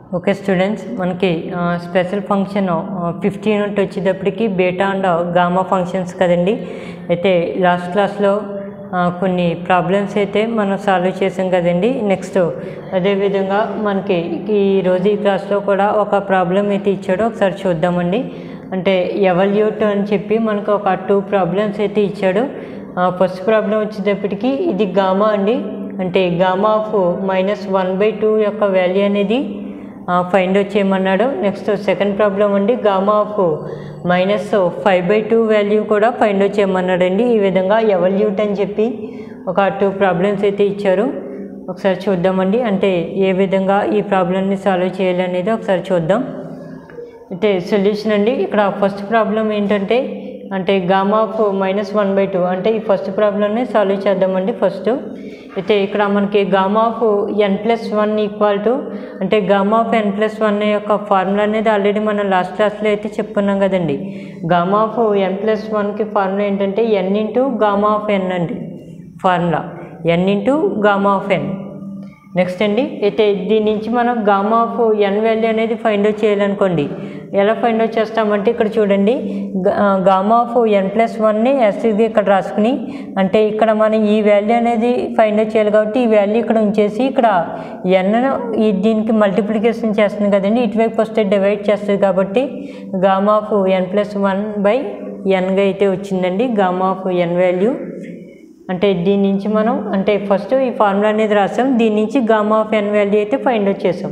okay students మనకి special function fifteen ఉంటే వచ్చేటప్పటికి బేటా అండ్ గామా ఫంక్షన్స్ కదండి అయితే లాస్ట్ క్లాస్లో ఆ, కొన్ని ప్రాబ్లమ్స్ అయితే మనం సాల్వ్ చేసాం కదండి నెక్స్ట్ అదేవిధంగా మనకి ఈ రోజు ఈ క్లాస్లో కూడా ఒక ప్రాబ్లం అయితే ఇచ్చాడు ఒకసారి చూద్దామండి అంటే ఎవల్యూట్ అని చెప్పి మనకు ఒక టూ ప్రాబ్లమ్స్ అయితే ఇచ్చాడు ఫస్ట్ ప్రాబ్లం వచ్చేటప్పటికి ఇది గామా అండి అంటే gamma of minus one by two యొక్క వాల్యూ అనేది ఫైండ్ అవుట్ చేయమన్నాడు నెక్స్ట్ సెకండ్ ప్రాబ్లం అండి gamma of minus five by two value కూడా ఫైండ్ అవుట్ చేయమన్నాడు అండి ఈ విధంగా ఎవల్యూట్ అని చెప్పి ఒక టూ ప్రాబ్లమ్స్ అయితే ఇచ్చారు ఒకసారి చూద్దామండి అంటే ఏ విధంగా ఈ ప్రాబ్లమ్ని సాల్వ్ చేయాలి అనేది ఒకసారి చూద్దాం అయితే సొల్యూషన్ అండి ఇక్కడ ఫస్ట్ ప్రాబ్లం ఏంటంటే అంటే gamma of minus one by two అంటే ఈ ఫస్ట్ ప్రాబ్లమ్ని సాల్వ్ చేద్దామండి ఫస్ట్ అయితే ఇక్కడ మనకి gamma of N plus one equal to అంటే gamma of N plus one యొక్క ఫార్ములా అనేది ఆల్రెడీ మనం లాస్ట్ క్లాస్లో అయితే చెప్పుకున్నాం కదండి గామా ఆఫ్ ఎన్ ప్లస్ వన్కి ఫార్ములా ఏంటంటే N into gamma of N అండి formula N into gamma of N next అండి అయితే దీని నుంచి మనం గామా ఆఫ్ ఎన్ వాల్యూ అనేది ఫైండ్ అవుట్ చేయాలనుకోండి ఎలా ఫైండ్ అవుట్ చేస్తామంటే ఇక్కడ చూడండి గామా ఆఫ్ ఎన్ ప్లస్ వన్ని ఎస్గా ఇక్కడ రాసుకుని అంటే ఇక్కడ మనం ఈ వాల్యూ అనేది ఫైండ్ అవుట్ చేయాలి కాబట్టి ఈ వాల్యూ ఇక్కడ ఉంచేసి ఇక్కడ ఎన్ ఈ దీనికి మల్టిప్లికేషన్ చేస్తుంది కదండి ఇటువైపు వస్తే డివైడ్ చేస్తుంది కాబట్టి gamma of N plus one by ఎన్గా అయితే వచ్చిందండి గామా ఆఫ్ ఎన్ వాల్యూ అంటే దీని నుంచి మనం అంటే ఫస్ట్ ఈ ఫార్ములా అనేది రాసాం దీని నుంచి గామా ఆఫ్ ఎన్ వాల్యూ అయితే ఫైండ్ అవుట్ చేసాం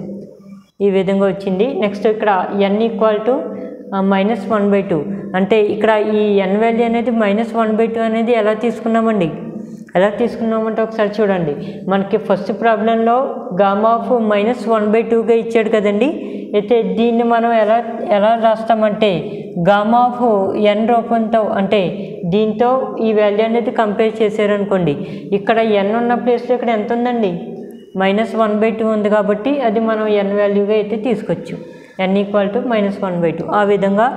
ఈ విధంగా వచ్చింది నెక్స్ట్ ఇక్కడ N equal to minus one by two అంటే ఇక్కడ ఈ ఎన్ వాల్యూ అనేది మైనస్ వన్ బై టూ అనేది ఎలా తీసుకున్నామండి ఎలా తీసుకున్నామంటే ఒకసారి చూడండి మనకి ఫస్ట్ ప్రాబ్లంలో gamma of minus one by టూగా ఇచ్చాడు కదండి అయితే దీన్ని మనం ఎలా ఎలా రాస్తామంటే గామా ఆఫ్ ఎన్ రూపంతో అంటే దీంతో ఈ వాల్యూ అనేది కంపేర్ చేశారనుకోండి ఇక్కడ ఎన్ ఉన్న ప్లేస్లో ఇక్కడ ఎంత ఉందండి మైనస్ వన్ బై టూ ఉంది కాబట్టి అది మనం ఎన్ వాల్యూగా అయితే తీసుకోవచ్చు N equal to minus one by two ఆ విధంగా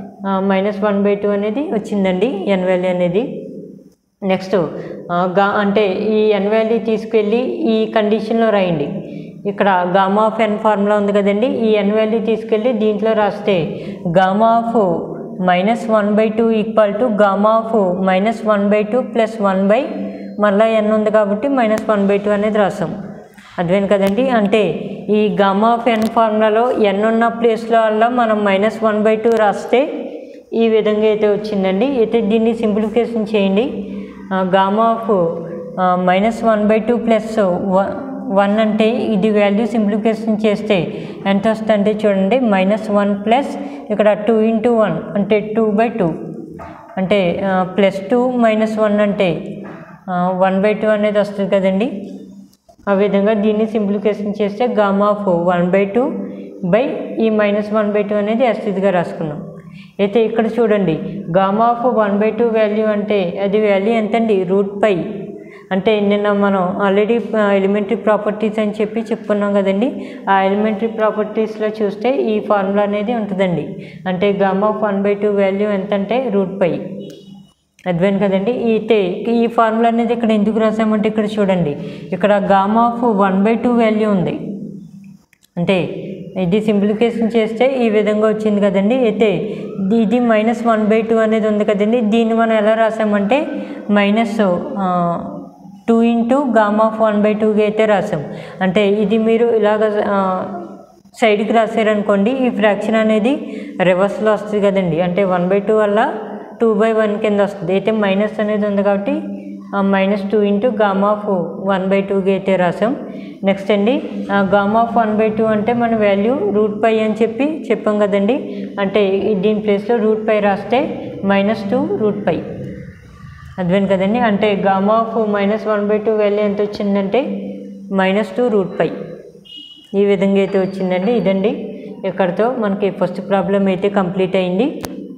మైనస్ వన్ బై టూ అనేది వచ్చిందండి ఎన్ వాల్యూ అనేది నెక్స్ట్ గా అంటే ఈ ఎన్ వాల్యూ తీసుకెళ్ళి ఈ కండిషన్లో రాయండి ఇక్కడ గామా ఆఫ్ ఎన్ ఫార్ములా ఉంది కదండి ఈ ఎన్ వాల్యూ తీసుకెళ్ళి దీంట్లో రాస్తే gamma of minus one by two equal to gamma of minus one by two plus one by మళ్ళీ ఎన్ ఉంది కాబట్టి మైనస్ వన్ బై టూ అనేది రాసాం అర్థమైంది కదండి అంటే ఈ గామా ఆఫ్ ఎన్ ఫార్ములాలో ఎన్ ఉన్న ప్లేస్లో వల్ల మనం మైనస్ వన్ బై టూ రాస్తే ఈ విధంగా అయితే వచ్చిందండి అయితే దీన్ని సింప్లిఫికేషన్ చేయండి gamma of minus one by two plus one అంటే ఇది వాల్యూ సింప్లిఫికేషన్ చేస్తే ఎంత వస్తుందంటే చూడండి మైనస్ వన్ ప్లస్ ఇక్కడ టూ ఇంటూ వన్ అంటే టూ బై టూ అంటే ప్లస్ టూ మైనస్ వన్ అంటే వన్ బై టూ అనేది వస్తుంది కదండి ఆ విధంగా దీన్ని సింప్లిఫికేషన్ చేస్తే gamma of one by two by ఈ మైనస్ వన్ బై టూ అనేది ఎస్టీగా రాసుకున్నాం అయితే ఇక్కడ చూడండి gamma of one by two value అంటే అది వాల్యూ ఎంతండి రూట్ పై అంటే నిన్న మనం ఆల్రెడీ ఎలిమెంటరీ ప్రాపర్టీస్ అని చెప్పి చెప్పుకున్నాం కదండి ఆ ఎలిమెంటరీ ప్రాపర్టీస్లో చూస్తే ఈ ఫార్ములా అనేది ఉంటుందండి అంటే gamma of one by two value ఎంత అంటే రూట్ పై అర్థమైంది కదండి అయితే ఈ ఫార్ములా అనేది ఇక్కడ ఎందుకు రాసామంటే ఇక్కడ చూడండి ఇక్కడ gamma of one by two value ఉంది అంటే ఇది సింప్లిఫికేషన్ చేస్తే ఈ విధంగా వచ్చింది కదండి అయితే ఇది మైనస్ వన్ బై టూ అనేది ఉంది కదండి దీన్ని మనం ఎలా రాసామంటే minus two into gamma of one by టూగా అయితే రాసాం అంటే ఇది మీరు ఇలాగ సైడ్కి రాశారనుకోండి ఈ ఫ్రాక్షన్ అనేది రివర్స్లో వస్తుంది కదండి అంటే వన్ బై టూ వల్ల టూ బై వన్ కింద వస్తుంది అయితే మైనస్ అనేది ఉంది కాబట్టి minus two into gamma of one by టూగా అయితే రాసాం నెక్స్ట్ అండి gamma of one by two అంటే మన వాల్యూ రూట్ పై అని చెప్పి చెప్పాం కదండి అంటే దీని ప్లేస్లో రూట్ పై రాస్తే మైనస్ టూ రూట్ పై అర్థమైంది కదండి అంటే gamma of minus one by two value ఎంత వచ్చిందంటే మైనస్ టూ రూట్ పై ఈ విధంగా అయితే వచ్చిందండి ఇదండి ఇక్కడతో మనకి ఫస్ట్ ప్రాబ్లం అయితే కంప్లీట్ అయింది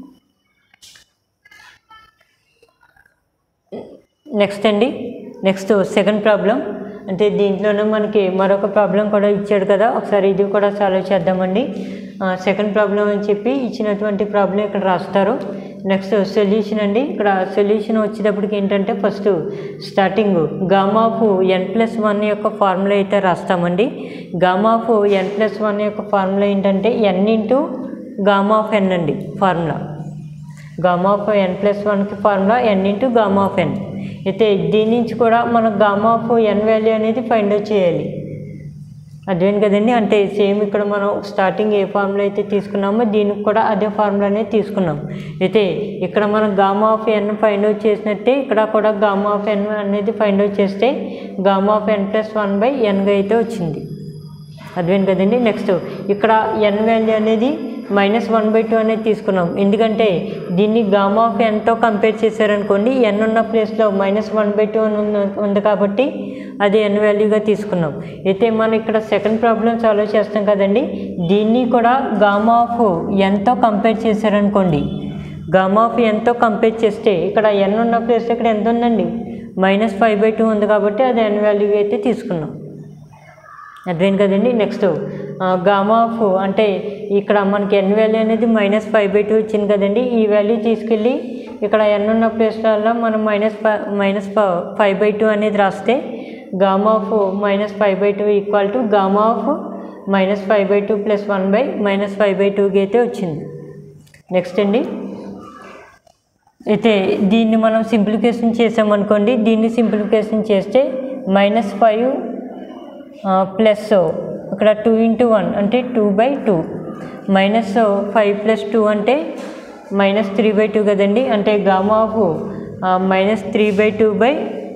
నెక్స్ట్ అండి నెక్స్ట్ సెకండ్ ప్రాబ్లం అంటే దీంట్లోనే మనకి మరొక ప్రాబ్లం కూడా ఇచ్చాడు కదా ఒకసారి ఇది కూడా సాల్వ్ చేద్దామండి సెకండ్ ప్రాబ్లం అని చెప్పి ఇచ్చినటువంటి ప్రాబ్లం ఇక్కడ రాస్తారు నెక్స్ట్ సొల్యూషన్ అండి ఇక్కడ సొల్యూషన్ వచ్చేటప్పటికి ఏంటంటే first starting gamma of N plus one యొక్క ఫార్ములా అయితే రాస్తామండి gamma of N plus one యొక్క ఫార్ములా ఏంటంటే N into gamma of N అండి formula gamma of N plus వన్కి formula N into gamma of N అయితే దీని నుంచి కూడా మనం గామా ఆఫ్ ఎన్ వాల్యూ అనేది ఫైండ్ అవుట్ చేయాలి అర్థమైంది కదండి అంటే సేమ్ ఇక్కడ మనం స్టార్టింగ్ ఏ ఫార్ములా అయితే తీసుకున్నామో దీనికి కూడా అదే ఫార్ములా అనేది తీసుకున్నాం అయితే ఇక్కడ మనం gamma of N find out చేసినట్టే ఇక్కడ కూడా గామా ఆఫ్ ఎన్ అనేది ఫైండ్ అవుట్ చేస్తే gamma of N plus one by ఎన్గా అయితే వచ్చింది అర్థమైంది కదండి నెక్స్ట్ ఇక్కడ ఎన్ వాల్యూ అనేది మైనస్ వన్ బై టూ అనేది తీసుకున్నాం ఎందుకంటే దీన్ని గామా ఆఫ్ ఎన్తో కంపేర్ చేశారనుకోండి ఎన్ ఉన్న ప్లేస్లో మైనస్ వన్ బై టూ అని ఉంది- ఉంది కాబట్టి అది ఎన్ వాల్యూగా తీసుకున్నాం అయితే మనం ఇక్కడ సెకండ్ ప్రాబ్లం సాల్వ్ చేస్తాం కదండి దీన్ని కూడా గామా ఆఫ్ ఎన్తో కంపేర్ చేశారనుకోండి గామా ఆఫ్ ఎన్తో కంపేర్ చేస్తే ఇక్కడ ఎన్ ఉన్న ప్లేస్లో ఇక్కడ ఎంత ఉందండి మైనస్ ఫైవ్ బై టూ ఉంది కాబట్టి అది ఎన్ వాల్యూగా అయితే తీసుకున్నాం అర్థమైంది కదండి నెక్స్ట్ గామా ఆఫ్ అంటే ఇక్కడ మనకి ఎన్ వాల్యూ అనేది మైనస్ ఫైవ్ బై టూ వచ్చింది కదండి ఈ వాల్యూ తీసుకెళ్ళి ఇక్కడ ఎన్ ఉన్న ప్లేస్లలో మనం minus minus five by two అనేది రాస్తే gamma of minus five by two equal to gamma of minus five by two plus one by minus five by టూకి అయితే వచ్చింది నెక్స్ట్ అండి అయితే దీన్ని మనం సింప్లిఫికేషన్ చేసామనుకోండి దీన్ని సింప్లిఫికేషన్ చేస్తే మైనస్ ఫైవ్ ప్లస్ ఇక్కడ టూ ఇంటూ వన్ అంటే two by two minus five plus two అంటే మైనస్ త్రీ బై టూ కదండి అంటే gamma of minus three by two by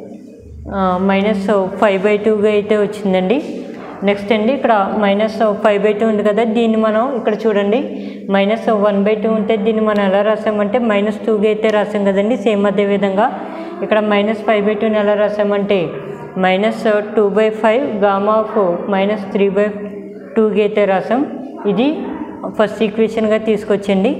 minus five by టూగా అయితే వచ్చిందండి నెక్స్ట్ అండి ఇక్కడ మైనస్ ఫైవ్ బై టూ ఉంది కదా దీన్ని మనం ఇక్కడ చూడండి మైనస్ వన్ బై టూ ఉంటే దీన్ని మనం ఎలా రాసామంటే మైనస్ టూగా అయితే రాసాం కదండి సేమ్ అదే విధంగా ఇక్కడ మైనస్ ఫైవ్ బై టూని ఎలా రాసామంటే minus two by five gamma of minus three by టూకి అయితే రాసాం ఇది ఫస్ట్ ఈక్వేషన్గా తీసుకొచ్చండి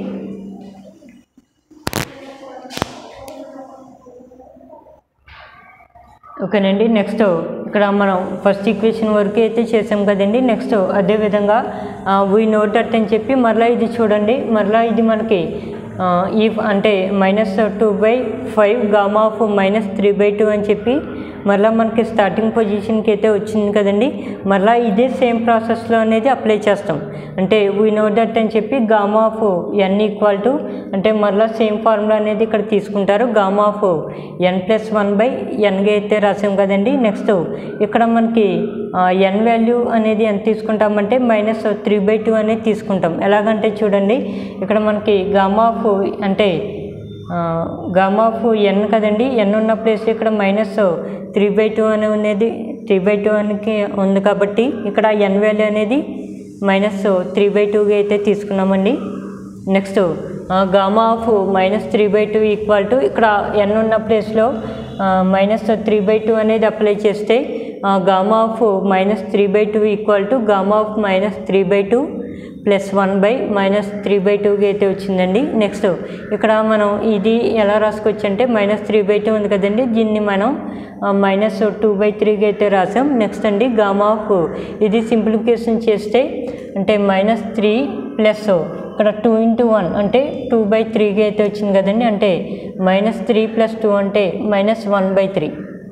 ఓకేనండి నెక్స్ట్ ఇక్కడ మనం ఫస్ట్ ఈక్వేషన్ వరకు అయితే చేసాం కదండి నెక్స్ట్ అదేవిధంగా వీ నోట్ అట్ అని చెప్పి మరలా ఇది చూడండి మరలా ఇది మనకి ఈ అంటే minus two by five gamma of minus three by two అని చెప్పి మరలా మనకి స్టార్టింగ్ పొజిషన్కి అయితే వచ్చింది కదండి మరలా ఇదే సేమ్ ప్రాసెస్లో అనేది అప్లై చేస్తాం అంటే వీ నో దట్ అని చెప్పి gamma of N equal to అంటే మరలా సేమ్ ఫార్ములా అనేది ఇక్కడ తీసుకుంటారు gamma of N plus one by ఎన్గా అయితే రాసాం కదండి నెక్స్ట్ ఇక్కడ మనకి ఎన్ వాల్యూ అనేది ఎంత తీసుకుంటామంటే మైనస్ త్రీ బై టూ అనేది తీసుకుంటాం ఎలాగంటే చూడండి ఇక్కడ మనకి గామా ఆఫ్ అంటే గామా ఆఫ్ ఎన్ కదండి ఎన్ ఉన్న ప్లేస్ ఇక్కడ మైనస్ త్రీ బై టూ అని అనేది త్రీ బై టూ అనికి ఉంది కాబట్టి ఇక్కడ ఎన్ వాల్యూ అనేది మైనస్ త్రీ బై టూగా అయితే తీసుకున్నామండి next gamma of minus three by two equal to ఇక్కడ ఎన్ ఉన్న ప్లేస్లో మైనస్ త్రీ బై టూ అనేది అప్లై చేస్తే gamma of minus three by two equal to gamma of minus three by two plus one by minus three by టూకి అయితే వచ్చిందండి next ఇక్కడ మనం ఇది ఎలా రాసుకోవచ్చు అంటే మైనస్ త్రీ బై టూ ఉంది కదండి దీన్ని మనం మైనస్ టూ బై త్రీకి అయితే రాసాం నెక్స్ట్ అండి గామా ఆఫ్ ఇది సింప్లిఫికేషన్ చేస్తే అంటే మైనస్ త్రీ ప్లస్ ఇక్కడ టూ ఇంటూ వన్ అంటే టూ బై త్రీకి అయితే వచ్చింది కదండి అంటే మైనస్ త్రీ ప్లస్ టూ అంటే మైనస్ వన్ బై త్రీ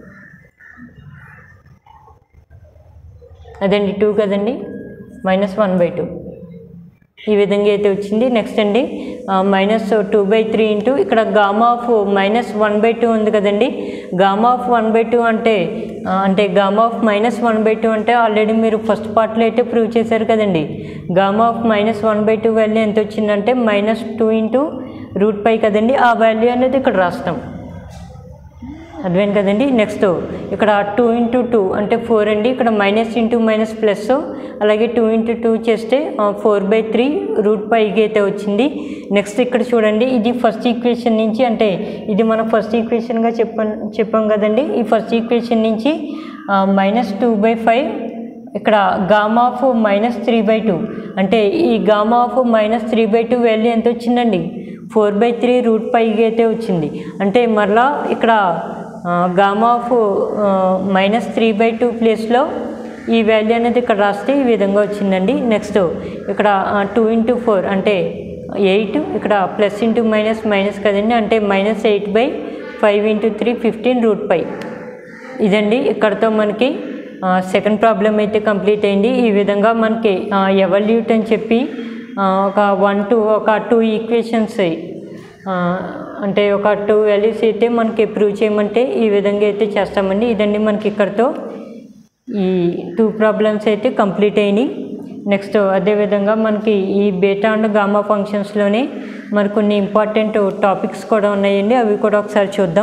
అదండి టూ కదండి మైనస్ వన్ బై టూ ఈ విధంగా అయితే వచ్చింది నెక్స్ట్ అండి minus two by three into ఇక్కడ gamma of minus one by two ఉంది కదండి gamma of one by two అంటే ఆ, అంటే gamma of minus one by two అంటే ఆల్రెడీ మీరు ఫస్ట్ పార్ట్లో అయితే ప్రూవ్ చేశారు కదండి gamma of minus one by two value ఎంత వచ్చిందంటే minus two into root pi కదండి ఆ వాల్యూ అనేది ఇక్కడ రాస్తాం అర్థమైంది కదండి నెక్స్ట్ ఇక్కడ టూ ఇంటూ టూ అంటే ఫోర్ అండి ఇక్కడ మైనస్ ఇంటూ మైనస్ ప్లస్ అలాగే టూ ఇంటూ టూ చేస్తే ఫోర్ బై త్రీ రూట్ పైకి అయితే వచ్చింది నెక్స్ట్ ఇక్కడ చూడండి ఇది ఫస్ట్ ఈక్వేషన్ నుంచి అంటే ఇది మనం ఫస్ట్ ఈక్వేషన్గా చెప్పాం చెప్పాం కదండి ఈ ఫస్ట్ ఈక్వేషన్ నుంచి మైనస్ టూ బై ఫైవ్ ఇక్కడ gamma of minus three by two అంటే ఈ gamma of minus three by two value ఎంత వచ్చిందండి ఫోర్ బై త్రీ రూట్ పైకి అయితే వచ్చింది అంటే మరలా ఇక్కడ gamma of minus three by two ప్లేస్లో ఈ వాల్యూ అనేది ఇక్కడ రాస్తే ఈ విధంగా వచ్చిందండి నెక్స్ట్ ఇక్కడ టూ ఇంటూ ఫోర్ అంటే ఎయిట్ ఇక్కడ ప్లస్ ఇంటూ మైనస్ మైనస్ కదండి అంటే minus eight by five into three fifteen root five ఇదండి ఇక్కడతో మనకి సెకండ్ ప్రాబ్లం అయితే కంప్లీట్ అయింది ఈ విధంగా మనకి ఎవల్యూట్ అని చెప్పి ఆ, ఒక వన్ టూ ఒక టూ ఈక్వేషన్స్ అంటే ఒక టూ వాల్యూస్ అయితే మనకి ప్రూవ్ చేయమంటే ఈ విధంగా అయితే చేస్తామండి ఇదండి మనకి ఇక్కడతో ఈ టూ ప్రాబ్లమ్స్ అయితే కంప్లీట్ అయినాయి నెక్స్ట్ అదేవిధంగా మనకి ఈ బేటా అండ్ గామా ఫంక్షన్స్లోనే మరి కొన్ని ఇంపార్టెంట్ టాపిక్స్ కూడా ఉన్నాయండి అవి కూడా ఒకసారి చూద్దాం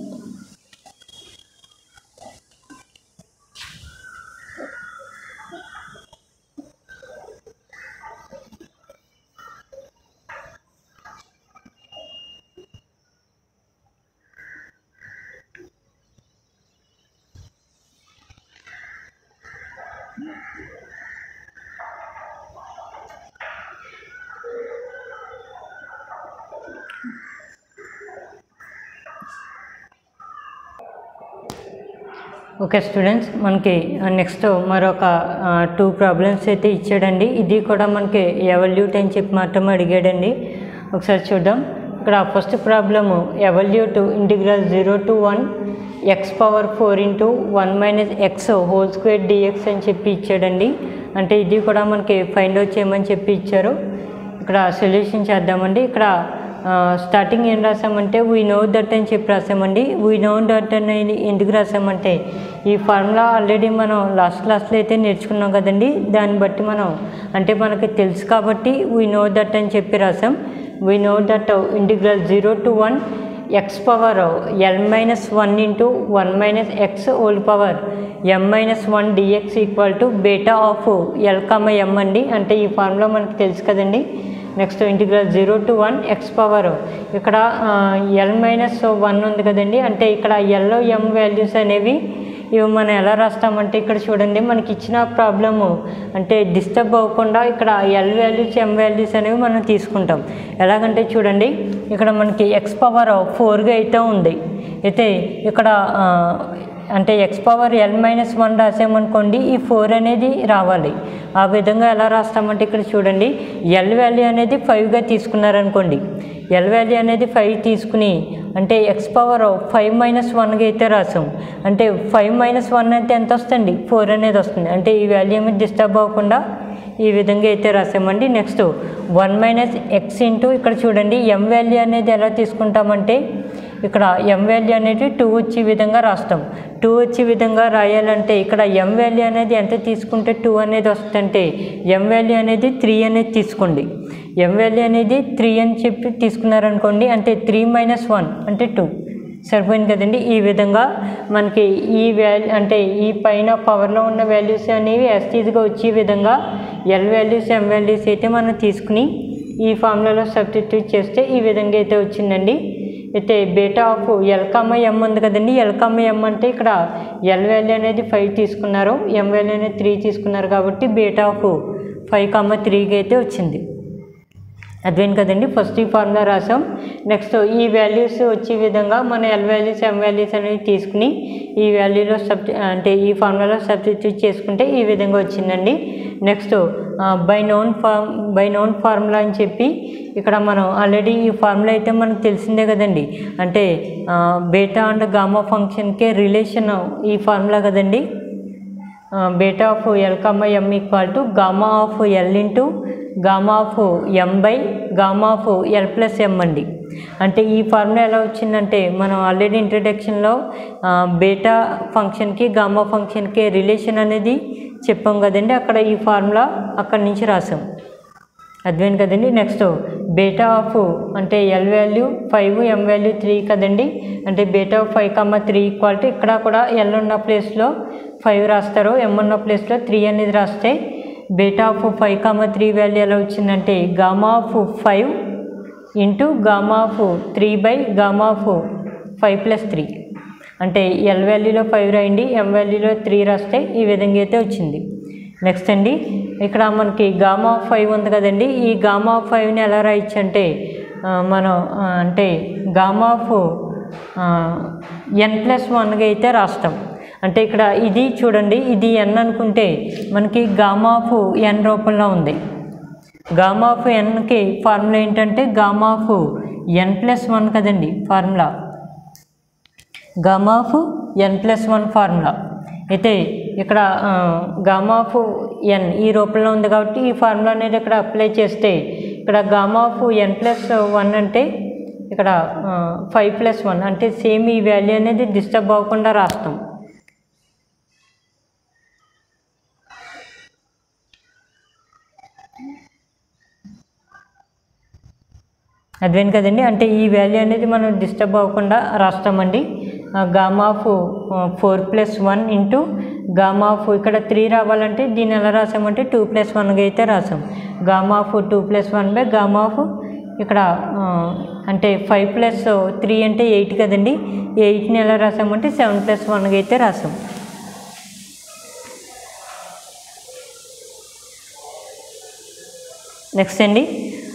ఓకే స్టూడెంట్స్ మనకి నెక్స్ట్ మరొక టూ ప్రాబ్లమ్స్ అయితే ఇచ్చాడండి ఇది కూడా మనకి ఎవల్యూట్ అని చెప్పి మాత్రం అడిగాడండి ఒకసారి చూద్దాం ఇక్కడ first problem evaluate integral zero to one x power four into one minus x whole square dx అని చెప్పి ఇచ్చాడండి అంటే ఇది కూడా మనకి ఫైండ్ అవుట్ చేయమని చెప్పి ఇచ్చారు ఇక్కడ సొల్యూషన్ చేద్దామండి ఇక్కడ స్టార్టింగ్ ఏం రాసామంటే వీ నో దట్ అని చెప్పి రాసామండి వీ నో దట్ అనేది ఎందుకు రాసామంటే ఈ ఫార్ములా ఆల్రెడీ మనం లాస్ట్ క్లాస్లో అయితే నేర్చుకున్నాం కదండి దాన్ని బట్టి మనం అంటే మనకి తెలుసు కాబట్టి వీ నో దట్ అని చెప్పి రాసాం we know that integral zero to one x power L minus one into one minus x whole power M minus one dx equal to beta of L comma M అండి అంటే ఈ formula మనకు తెలుసు కదండి next integral zero to one x power ఇక్కడ L minus one ఉంది కదండి అంటే ఇక్కడ ఎల్లో ఎం వాల్యూస్ అనేవి ఇవి మనం ఎలా రాస్తామంటే ఇక్కడ చూడండి మనకి ఇచ్చిన ప్రాబ్లము అంటే డిస్టర్బ్ అవ్వకుండా ఇక్కడ ఎల్ వాల్యూస్ ఎం వాల్యూస్ అనేవి మనం తీసుకుంటాం ఎలాగంటే చూడండి ఇక్కడ మనకి ఎక్స్ పవర్ ఫోర్గా అయితే ఉంది అయితే ఇక్కడ ఆ, అంటే x power L minus one రాసామనుకోండి ఈ ఫోర్ అనేది రావాలి ఆ విధంగా ఎలా రాస్తామంటే ఇక్కడ చూడండి ఎల్ వాల్యూ అనేది ఫైవ్గా తీసుకున్నారనుకోండి ఎల్ వాల్యూ అనేది ఫైవ్ తీసుకుని అంటే ఎక్స్ పవర్ ఫైవ్ మైనస్ వన్గా అయితే రాసాం అంటే ఫైవ్ మైనస్ వన్ అయితే ఎంత వస్తుంది ఫోర్ అనేది వస్తుంది అంటే ఈ వాల్యూ మీద డిస్టర్బ్ అవ్వకుండా ఈ విధంగా అయితే రాసామండి next one minus x into ఇక్కడ చూడండి ఎం వాల్యూ అనేది ఎలా తీసుకుంటామంటే ఇక్కడ ఎం వాల్యూ అనేది టూ వచ్చే విధంగా రాస్తాం టూ వచ్చే విధంగా రాయాలంటే ఇక్కడ ఎం వాల్యూ అనేది ఎంత తీసుకుంటే టూ అనేది వస్తుందంటే ఎం వాల్యూ అనేది త్రీ అనేది తీసుకోండి ఎం వాల్యూ అనేది త్రీ అని చెప్పి తీసుకున్నారనుకోండి అంటే త్రీ మైనస్ వన్ అంటే టూ సరిపోయింది కదండి ఈ విధంగా మనకి ఈ వాల్యూ అంటే ఈ పైన పవర్లో ఉన్న వాల్యూస్ అనేవి ఎస్టీజ్గా వచ్చే విధంగా ఎల్ వాల్యూస్ ఎం వాల్యూస్ అయితే మనం తీసుకుని ఈ ఫార్ములాలో సబ్స్టిట్యూట్ చేస్తే ఈ విధంగా అయితే వచ్చిందండి అయితే బేటా ఆఫ్ ఎల్ కమ్మ ఎం ఉంది కదండి ఎల్ కమ్మ ఎం అంటే ఇక్కడ ఎల్ వాల్యూ అనేది ఫైవ్ తీసుకున్నారు ఎం వాల్యూ అనేది త్రీ తీసుకున్నారు కాబట్టి బేటా ఆఫ్ ఫైవ్ కమ్మ త్రీకి అయితే వచ్చింది అర్థమైంది కదండి ఫస్ట్ ఈ ఫార్ములా రాసాం నెక్స్ట్ ఈ వాల్యూస్ వచ్చే విధంగా మన ఎల్ వాల్యూస్ ఎం వాల్యూస్ అనేవి తీసుకుని ఈ వాల్యూలో సబ్ అంటే ఈ ఫార్ములాలో సబ్స్టిట్యూట్ చేసుకుంటే ఈ విధంగా వచ్చిందండి next by known form by known formula అని చెప్పి ఇక్కడ మనం ఆల్రెడీ ఈ ఫార్ములా అయితే మనకు తెలిసిందే కదండి అంటే బేటా అండ్ గామా ఫంక్షన్కే రిలేషన్ ఈ ఫార్ములా కదండి beta of L comma M equal to gamma of L into gamma of M by gamma of L plus M అండి అంటే ఈ ఫార్ములా ఎలా వచ్చిందంటే మనం ఆల్రెడీ ఇంట్రడక్షన్లో బేటా ఫంక్షన్కి గామా ఫంక్షన్కి రిలేషన్ అనేది చెప్పాం కదండి అక్కడ ఈ ఫార్ములా అక్కడి నుంచి రాసాం అర్థమైంది కదండి నెక్స్ట్ బేటా ఆఫ్ అంటే L value five M value three కదండి అంటే beta of five comma three equality ఇక్కడ కూడా ఎల్ ఉన్న ప్లేస్లో ఫైవ్ రాస్తారు ఎం ఉన్న ప్లేస్లో త్రీ అనేది రాస్తే beta of five comma three value ఎలా వచ్చిందంటే gamma of five into gamma of three by gamma of five plus three అంటే ఎల్ వాల్యూలో ఫైవ్ రాయండి ఎం వాల్యూలో త్రీ రాస్తే ఈ విధంగా అయితే వచ్చింది నెక్స్ట్ అండి ఇక్కడ మనకి గామా ఆఫ్ ఫైవ్ ఉంది కదండి ఈ గామా ఆఫ్ ఫైవ్ని ఎలా రాయొచ్చు అంటే ఆ, మనం ఆ, అంటే గామా ఆఫ్ ఎన్ ప్లస్ వన్గా అయితే రాస్తాం అంటే ఇక్కడ ఇది చూడండి ఇది ఎన్ అనుకుంటే మనకి గామా ఆఫ్ ఎన్ రూపంలో ఉంది గామా ఆఫ్ ఎన్కి ఫార్ములా ఏంటంటే gamma of N plus one కదండి formula gamma of N plus one formula అయితే ఇక్కడ గామా ఆఫ్ ఎన్ ఈ రూపంలో ఉంది కాబట్టి ఈ ఫార్ములా అనేది ఇక్కడ అప్లై చేస్తే ఇక్కడ gamma of N plus one అంటే ఇక్కడ ఫైవ్ ప్లస్ వన్ అంటే సేమ్ ఈ వాల్యూ అనేది డిస్టర్బ్ అవ్వకుండా రాస్తాం అర్థమైంది కదండి అంటే ఈ వాల్యూ అనేది మనం డిస్టర్బ్ అవ్వకుండా రాస్తామండి gamma of four plus one into gamma of ఇక్కడ త్రీ రావాలంటే దీన్ని ఎలా రాసామంటే టూ ప్లస్ వన్గా అయితే రాసాం gamma of two plus one by gamma of ఇక్కడ ఆ, అంటే ఫైవ్ ప్లస్ త్రీ అంటే ఎయిట్ కదండి ఎయిట్ని ఎలా రాసామంటే సెవెన్ ప్లస్ వన్గా అయితే రాసాం నెక్స్ట్ అండి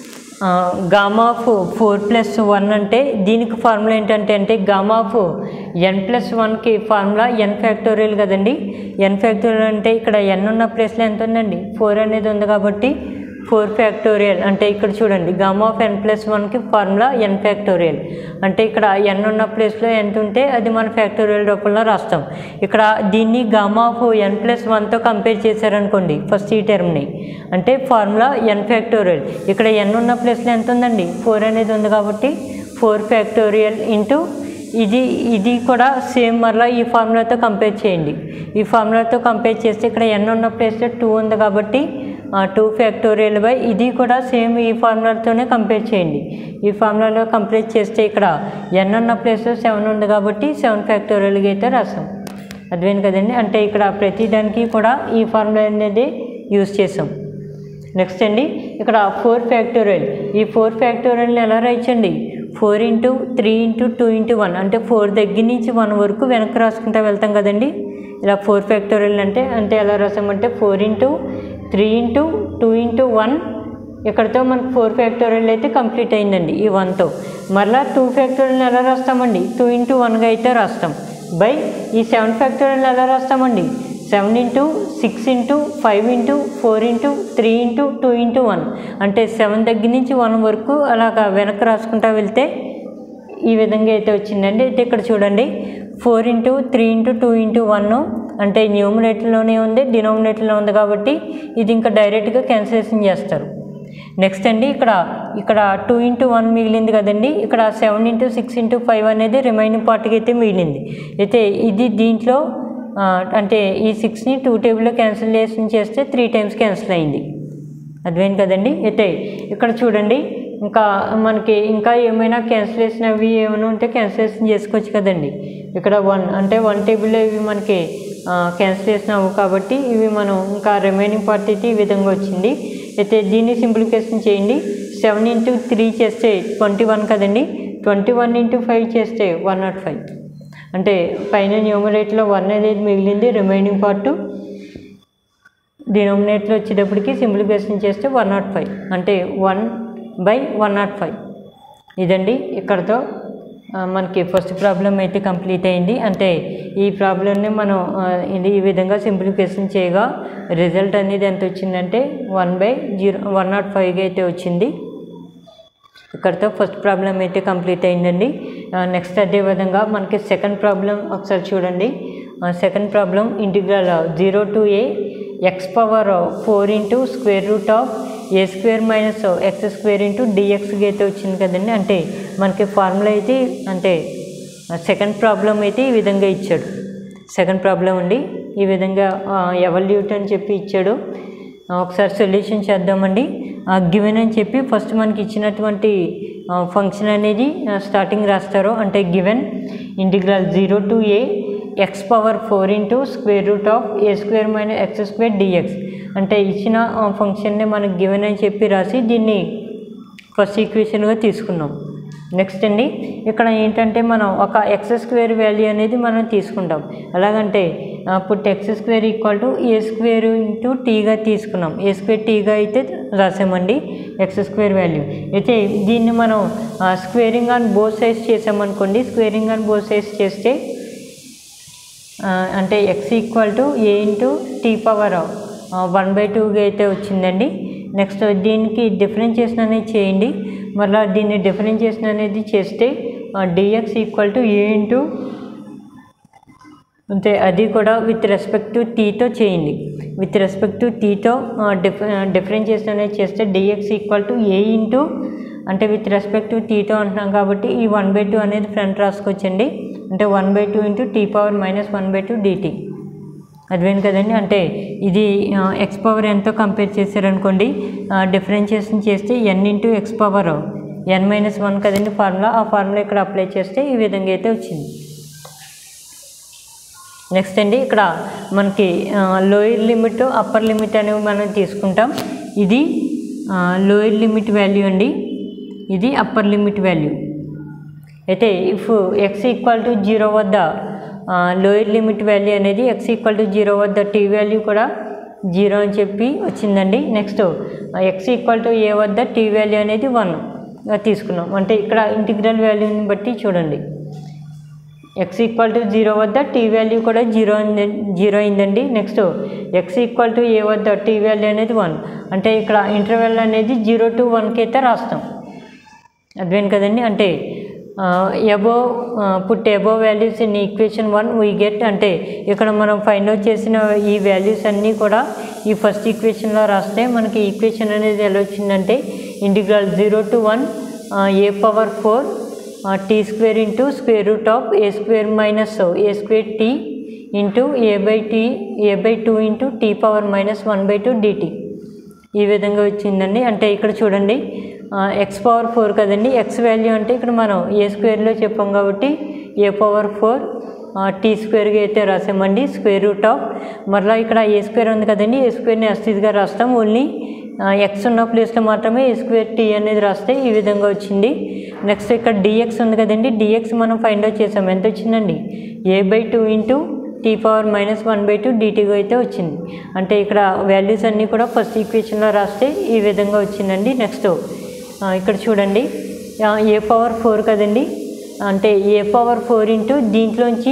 gamma of four plus one అంటే దీనికి ఫార్ములా ఏంటంటే అంటే గామా ఆఫ్ ఎన్ ప్లస్ వన్కి ఫార్ములా ఎన్ ఫ్యాక్టోరియల్ కదండి ఎన్ ఫ్యాక్టోరియల్ అంటే ఇక్కడ ఎన్ ఉన్న ప్లేస్లో ఎంత ఉందండి ఫోర్ అనేది ఉంది కాబట్టి ఫోర్ ఫ్యాక్టోరియల్ అంటే ఇక్కడ చూడండి గామా ఆఫ్ ఎన్ ప్లస్ వన్కి ఫార్ములా ఎన్ ఫ్యాక్టోరియల్ అంటే ఇక్కడ ఎన్ ఉన్న ప్లేస్లో ఎంత ఉంటే అది మన ఫ్యాక్టోరియల్ రూపంలో రాస్తాం ఇక్కడ దీన్ని గామా ఆఫ్ ఎన్ ప్లస్ వన్తో కంపేర్ చేశారనుకోండి ఫస్ట్ ఈ టర్మ్ని అంటే ఫార్ములా ఎన్ ఫ్యాక్టోరియల్ ఇక్కడ ఎన్ ఉన్న ప్లేస్లో ఎంత ఉందండి ఫోర్ అనేది ఉంది కాబట్టి ఫోర్ ఫ్యాక్టోరియల్ ఇంటూ ఇది ఇది కూడా సేమ్ మరలా ఈ ఫార్ములాతో కంపేర్ చేయండి ఈ ఫార్ములాతో కంపేర్ చేస్తే ఇక్కడ ఎన్ ఉన్న ప్లేస్లో టూ ఉంది కాబట్టి టూ ఫ్యాక్టోరియల్ బై ఇది కూడా సేమ్ ఈ ఫార్ములాతోనే కంపేర్ చేయండి ఈ ఫార్ములాలో కంపేర్ చేస్తే ఇక్కడ ఎన్ ఉన్న ప్లేస్లో సెవెన్ ఉంది కాబట్టి సెవెన్ ఫ్యాక్టోరియల్గా అయితే రాసాం అర్థమైంది కదండి అంటే ఇక్కడ ప్రతి దానికి కూడా ఈ ఫార్ములా అనేది యూజ్ చేసాం నెక్స్ట్ అండి ఇక్కడ ఫోర్ ఫ్యాక్టోరియల్ ఈ ఫోర్ ఫ్యాక్టోరియల్ని ఎలా రాయించండి four into three into two into one అంటే ఫోర్ దగ్గర నుంచి వన్ వరకు వెనక్కి రాసుకుంటూ వెళ్తాం కదండి ఇలా ఫోర్ ఫ్యాక్టోరియల్ అంటే అంటే ఎలా రాసామంటే four into three into two into one ఇక్కడతో మనకు ఫోర్ ఫ్యాక్టోరియల్ అయితే కంప్లీట్ అయిందండి ఈ వన్తో మరలా టూ ఫ్యాక్టోరియల్ని ఎలా రాస్తామండి టూ ఇంటూ వన్గా అయితే రాస్తాం బై ఈ సెవెన్ ఫ్యాక్టోరియల్ ఎలా రాస్తామండి seven into six into five into four into three into two into one అంటే సెవెన్ దగ్గర నుంచి వన్ వరకు అలాగా వెనక్కి రాసుకుంటా వెళ్తే ఈ విధంగా అయితే వచ్చిందండి అయితే ఇక్కడ చూడండి four into three into two into one అంటే న్యూమినేటర్లోనే ఉంది డినోమినేటర్లో ఉంది కాబట్టి ఇది ఇంకా డైరెక్ట్గా క్యాన్సిలేషన్ చేస్తారు నెక్స్ట్ అండి ఇక్కడ ఇక్కడ టూ ఇంటూ వన్ మిగిలింది కదండి ఇక్కడ seven into six into five అనేది రిమైనింగ్ పార్ట్కి అయితే మిగిలింది అయితే ఇది దీంట్లో ఆ, అంటే ఈ సిక్స్ని టూ టేబుల్లో క్యాన్సిలేషన్ చేస్తే త్రీ టైమ్స్ క్యాన్సిల్ అయింది అర్థమైంది కదండి అయితే ఇక్కడ చూడండి ఇంకా మనకి ఇంకా ఏమైనా క్యాన్సిలేషన్ అవి ఏమైనా ఉంటే క్యాన్సిలేషన్ చేసుకోవచ్చు కదండి ఇక్కడ వన్ అంటే వన్ టేబుల్లో ఇవి మనకి క్యాన్సిలేషన్ అవ్వు కాబట్టి ఇవి మనం ఇంకా రిమైనింగ్ పార్ట్ అయితే ఈ విధంగా వచ్చింది అయితే దీన్ని సింప్లిఫికేషన్ చేయండి సెవెన్ ఇంటూ త్రీ చేస్తే ట్వంటీ వన్ కదండి ట్వంటీ వన్ ఇంటూ ఫైవ్ చేస్తే వన్ నాట్ ఫైవ్ అంటే పైన న్యూమరేట్లో వన్ అనేది మిగిలింది రిమైనింగ్ పార్ట్ డినోమినేట్లో వచ్చేటప్పటికి సింప్లిఫికేషన్ చేస్తే వన్ నాట్ ఫైవ్ అంటే one by one nought five ఇదండి ఇక్కడతో ఆ, మనకి ఫస్ట్ ప్రాబ్లం అయితే కంప్లీట్ అయింది అంటే ఈ ప్రాబ్లమ్ని మనం ఆ, ఇది ఈ విధంగా సింప్లిఫికేషన్ చేయగా రిజల్ట్ అనేది ఎంత వచ్చిందంటే one by zero one nought ఫైవ్గా అయితే వచ్చింది ఇక్కడతో ఫస్ట్ ప్రాబ్లం అయితే కంప్లీట్ అయిందండి నెక్స్ట్ అదే విధంగా మనకి సెకండ్ ప్రాబ్లం ఒకసారి చూడండి second problem integral zero to a x power four into square root of a square minus x square into డిఎక్స్కి అయితే వచ్చింది కదండి అంటే మనకి ఫార్ములా అయితే అంటే సెకండ్ ప్రాబ్లం అయితే ఈ విధంగా ఇచ్చాడు సెకండ్ ప్రాబ్లం అండి ఈ విధంగా ఎవల్యూట్ అని చెప్పి ఇచ్చాడు ఆ, ఒకసారి సొల్యూషన్ చేద్దామండి గివెన్ అని చెప్పి ఫస్ట్ మనకి ఇచ్చినటువంటి ఫంక్షన్ అనేది స్టార్టింగ్ రాస్తారు అంటే given integral zero to a x power four into square root of a square minus x square dx అంటే ఇచ్చిన ఫంక్షన్ని మనకి గివెన్ అని చెప్పి రాసి దీన్ని ఫస్ట్ ఈక్వేషన్గా తీసుకున్నాం నెక్స్ట్ అండి ఇక్కడ ఏంటంటే మనం ఒక ఎక్స్ స్క్వేర్ వాల్యూ అనేది మనం తీసుకుంటాం ఎలాగంటే అప్పుడు x square equal to a square into టీగా తీసుకున్నాం ఏ స్క్వేర్ టీగా అయితే రాసామండి ఎక్స్ స్క్వేర్ వాల్యూ అయితే దీన్ని మనం స్క్వేరింగ్ ఆన్ బోత్ సైజ్ చేసామనుకోండి స్క్వేరింగ్ ఆన్ బోత్ సైజ్ చేస్తే ఆ, అంటే x equal to a into t power one by టూగా అయితే వచ్చిందండి నెక్స్ట్ దీనికి డిఫరెన్షియేషన్ అనేది చేయండి మళ్ళీ దీన్ని డిఫరెన్షియేషన్ అనేది చేస్తే dx equal to a into అంతే అది కూడా విత్ రెస్పెక్ట్ టు టీతో చేయండి విత్ రెస్పెక్ట్ టు టీతో డిఫ డిఫరెన్షియేషన్ అనేది చేస్తే dx equal to a into అంటే విత్ రెస్పెక్ట్ టు టీతో అంటున్నాం కాబట్టి ఈ వన్ బై టూ అనేది ఫ్రంట్ రాసుకోవచ్చండి అంటే one by two into t power minus one by two dt అర్థమైంది కదండి అంటే ఇది ఎక్స్ పవర్ ఎంతో కంపేర్ చేశారనుకోండి డిఫరెన్షియేషన్ చేస్తే N into X power N minus one కదండి ఫార్ములా ఆ ఫార్ములా ఇక్కడ అప్లై చేస్తే ఈ విధంగా అయితే వచ్చింది నెక్స్ట్ అండి ఇక్కడ మనకి లోయర్ లిమిట్ అప్పర్ లిమిట్ అనేవి మనం తీసుకుంటాం ఇది లోయర్ లిమిట్ వాల్యూ అండి ఇది అప్పర్ లిమిట్ వాల్యూ అయితే if x equal to zero వద్ద లోయర్ లిమిట్ వాల్యూ అనేది ఎక్స్ ఈక్వల్ టు జీరో వద్ద టీ వాల్యూ కూడా జీరో అని చెప్పి వచ్చిందండి next x equal to a వద్ద టీ వాల్యూ అనేది వన్ తీసుకున్నాం అంటే ఇక్కడ ఇంటిగ్రల్ వాల్యూని బట్టి చూడండి ఎక్స్ ఈక్వల్ టు జీరో వద్ద టీ వాల్యూ కూడా జీరో అయింది జీరో అయిందండి next x equal to a వద్ద టీ వాల్యూ అనేది వన్ అంటే ఇక్కడ ఇంటర్వెల్ అనేది జీరో టు వన్కి అయితే రాస్తాం అర్థమైంది కదండి అంటే above put above values in equation one we get అంటే ఇక్కడ మనం ఫైండ్ అవుట్ చేసిన ఈ వాల్యూస్ అన్నీ కూడా ఈ ఫస్ట్ ఈక్వేషన్లో రాస్తే మనకి ఈక్వేషన్ అనేది ఎలా వచ్చిందంటే integral zero to one a power four t square into square root of a square minus a square t into a by t a by two into t power minus one by two dt ఈ విధంగా వచ్చిందండి అంటే ఇక్కడ చూడండి x power four కదండి x value అంటే ఇక్కడ మనం ఏ స్క్వేర్లో చెప్పాం కాబట్టి ఏ పవర్ ఫోర్ టీ స్క్వేర్గా అయితే రాసామండి స్క్వేర్ రూట్ ఆఫ్ మరలా ఇక్కడ ఏ స్క్వేర్ ఉంది కదండి ఏ స్క్వేర్ని అస్థితిగా రాస్తాం ఓన్లీ ఎక్స్ ఉన్న ప్లేస్లో మాత్రమే ఏ స్క్వేర్ టీ అనేది రాస్తే ఈ విధంగా వచ్చింది నెక్స్ట్ ఇక్కడ డిఎక్స్ ఉంది కదండి డిఎక్స్ మనం ఫైండ్ అవుట్ చేసాం ఎంత వచ్చిందండి a by two into t power minus one by two డిటీగా అయితే వచ్చింది అంటే ఇక్కడ వాల్యూస్ అన్నీ కూడా ఫస్ట్ ఈక్వేషన్లో రాస్తే ఈ విధంగా వచ్చిందండి నెక్స్ట్ ఇక్కడ చూడండి ఏ పవర్ ఫోర్ కదండి అంటే ఏ పవర్ ఫోర్ ఇంటూ దీంట్లోంచి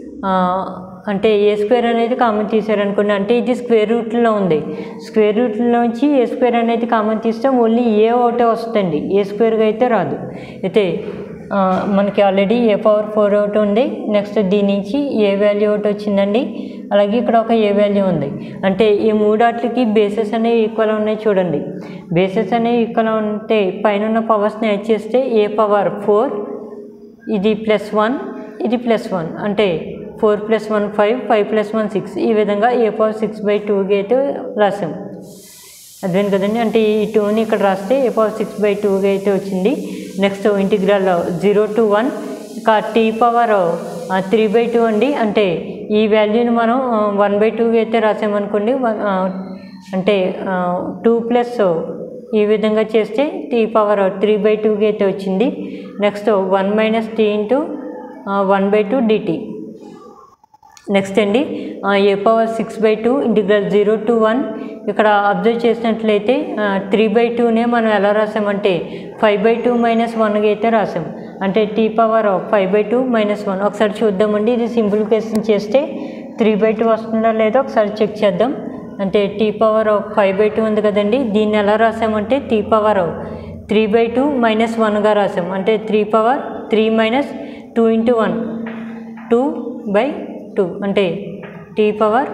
అంటే ఏ స్క్వేర్ అనేది కామన్ తీసారనుకోండి అంటే ఇది స్క్వేర్ రూట్లో ఉంది స్క్వేర్ రూట్లోంచి ఏ స్క్వేర్ అనేది కామన్ తీస్తే ఓన్లీ ఏ ఒకటే వస్తుందండి ఏ స్క్వేర్గా అయితే రాదు అయితే మనకి ఆల్రెడీ ఏ పవర్ ఫోర్ ఒకటి ఉంది నెక్స్ట్ దీని నుంచి ఏ వాల్యూ ఒకటి వచ్చిందండి అలాగే ఇక్కడ ఒక ఏ వాల్యూ ఉంది అంటే ఈ మూడాట్లకి బేసెస్ అనేవి ఈక్వల్ ఉన్నాయి చూడండి బేసెస్ అనేవి ఈక్వల్ ఉంటే పైన ఉన్న పవర్స్ని యాడ్ చేస్తే ఏ పవర్ ఫోర్ ఇది ప్లస్ వన్ ఇది ప్లస్ వన్ అంటే four plus one five five plus one six ఈ విధంగా ఏ పవర్ సిక్స్ బై టూకి అయితే రాసాం అర్థమైంది కదండి అంటే ఈ టూని ఇక్కడ రాస్తే ఏ పవర్ సిక్స్ బై టూగా అయితే వచ్చింది next integral zero to one ఇక t power three by two అండి అంటే ఈ వాల్యూని మనం వన్ బై టూగా అయితే రాసామనుకోండి అంటే టూ ప్లస్ ఈ విధంగా చేస్తే టీ పవర్ త్రీ బై టూకి అయితే వచ్చింది next one minus t into one by two dt next అండి a power six by two integral zero to one ఇక్కడ అబ్జర్వ్ చేసినట్లయితే త్రీ బై టూనే మనం ఎలా రాసామంటే ఫైవ్ బై టూ మైనస్ వన్గా అయితే రాసాం అంటే t power five by two minus one ఒకసారి చూద్దామండి ఇది సింప్లిఫికేషన్ చేస్తే త్రీ బై టూ వస్తుందో లేదో ఒకసారి చెక్ చేద్దాం అంటే t power five by two ఉంది కదండి దీన్ని ఎలా రాసామంటే t power three by two minus వన్గా రాసాం అంటే three power three minus two into one two by two అంటే టీ పవర్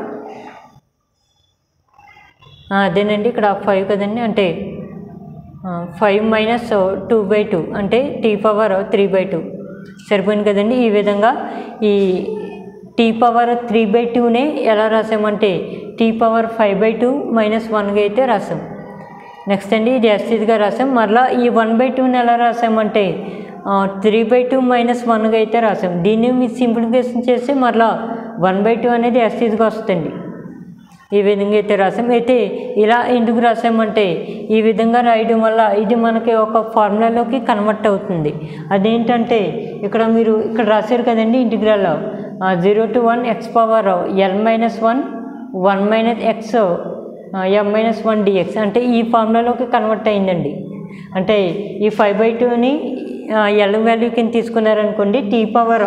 అదేనండి ఇక్కడ ఫైవ్ కదండి అంటే five minus two by two అంటే t power three by two సరిపోయింది కదండి ఈ విధంగా ఈ టీ పవర్ త్రీ బై టూనే ఎలా రాసామంటే t power five by two minus వన్గా అయితే రాసాం నెక్స్ట్ అండి ఇది ఎస్టీగా రాసాం మరలా ఈ వన్ బై టూని ఎలా రాసామంటే త్రీ బై టూ మైనస్ వన్గా అయితే రాసాం దీన్ని మీరు సింప్లిఫికేషన్ చేస్తే మరలా వన్ బై టూ అనేది ఎస్టీగా వస్తుంది ఈ విధంగా అయితే రాసాం అయితే ఇలా ఎందుకు రాసామంటే ఈ విధంగా రాయడం వల్ల ఇది మనకి ఒక ఫార్ములాలోకి కన్వర్ట్ అవుతుంది అదేంటంటే ఇక్కడ మీరు ఇక్కడ రాశారు కదండి integral zero to one x power L minus one one minus x M minus one dx అంటే ఈ ఫార్ములాలోకి కన్వర్ట్ అయిందండి అంటే ఈ ఫైవ్ బై టూని ఎల్ వాల్యూ కింద తీసుకున్నారనుకోండి t power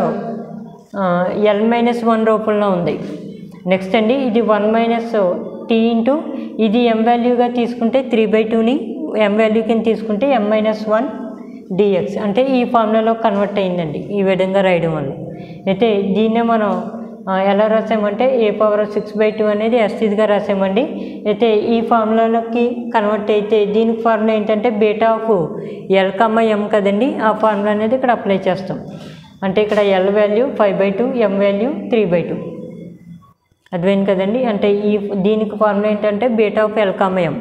L minus one రూపంలో ఉంది నెక్స్ట్ అండి ఇది వన్ మైనస్ టీ ఇంటూ ఇది ఎం వాల్యూగా తీసుకుంటే త్రీ బై టూని ఎం వాల్యూ కింద తీసుకుంటే ఎం మైనస్ వన్ డిఎక్స్ అంటే ఈ ఫార్ములాలో కన్వర్ట్ అయిందండి ఈ విధంగా రాయడం వల్ల అయితే దీన్నే మనం ఆ, ఎలా రాసామంటే a power six by two అనేది ఎస్టీగా రాసామండి అయితే ఈ ఫార్ములాలోకి కన్వర్ట్ అయితే దీనికి ఫార్ములా ఏంటంటే beta of L comma M కదండి ఆ ఫార్ములా అనేది ఇక్కడ అప్లై చేస్తాం అంటే ఇక్కడ L value five by two M value three by two అర్థమైంది కదండి అంటే ఈ దీనికి ఫార్ములా ఏంటంటే beta of L comma M